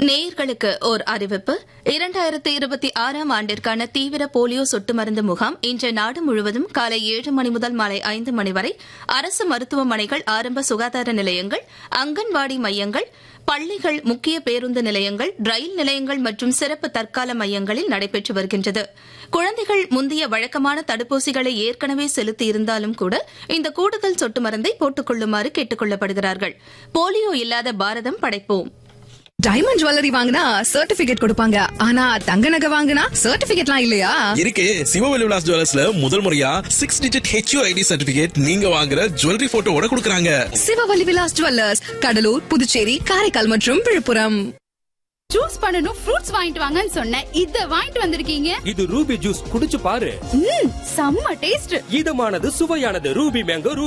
நேயர்களுக்கு ஓர் அறிவிப்பு இரண்டாயிரத்து இருபத்தி ஆறாம் ஆண்டிற்கான தீவிர போலியோ சொட்டு மருந்து முகாம் இன்று நாடு முழுவதும் காலை ஏழு மணி முதல் மாலை ஐந்து மணி வரை அரசு மருத்துவமனைகள் ஆரம்ப சுகாதார நிலையங்கள் அங்கன்வாடி மையங்கள் பள்ளிகள் முக்கிய பேருந்து நிலையங்கள் ரயில் நிலையங்கள் மற்றும் சிறப்பு தற்கால மையங்களில் நடைபெற்று வருகின்றது குழந்தைகள் முந்தைய வழக்கமான தடுப்பூசிகளை ஏற்கனவே செலுத்தியிருந்தாலும் கூட இந்த கூடுதல் சொட்டு மருந்தை போட்டுக் கொள்ளுமாறு கேட்டுக் கொள்ளப்படுகிறார்கள் போலியோ இல்லாத பாரதம் படைப்போம் டைமண்ட் ஜுவல்லரி வாங்கினா சர்டிபிகேட் கொடுப்பாங்க ஆனா தங்க நகை வாங்கினா சர்டிபிகேட்லாம் இல்லையா இருக்கு சிவவெளி விலாஸ் ஜுவல்லர்ஸ்ல முதல் முறையா six digit HU ID certificate நீங்க வாங்குற ஜுவல்லரி போட்டோவோட கொடுக்கறாங்க சிவவலி விலாஸ் ஜுவல்லர்ஸ் கடலூர் புதுச்சேரி காரைக்கால் மற்றும் விழுப்புரம் ஜூஸ் பண்ணனும் ஃப்ரூட்ஸ் வாங்கிட்டு வாங்கன்னு சொன்னேன் இத வாங்கிட்டு வந்திருக்கீங்க இது ரூபி ஜூஸ் குடிச்சு பாரு ம் செம்ம டேஸ்ட் இதமானது சுவையானது ரூபி மேங்கோ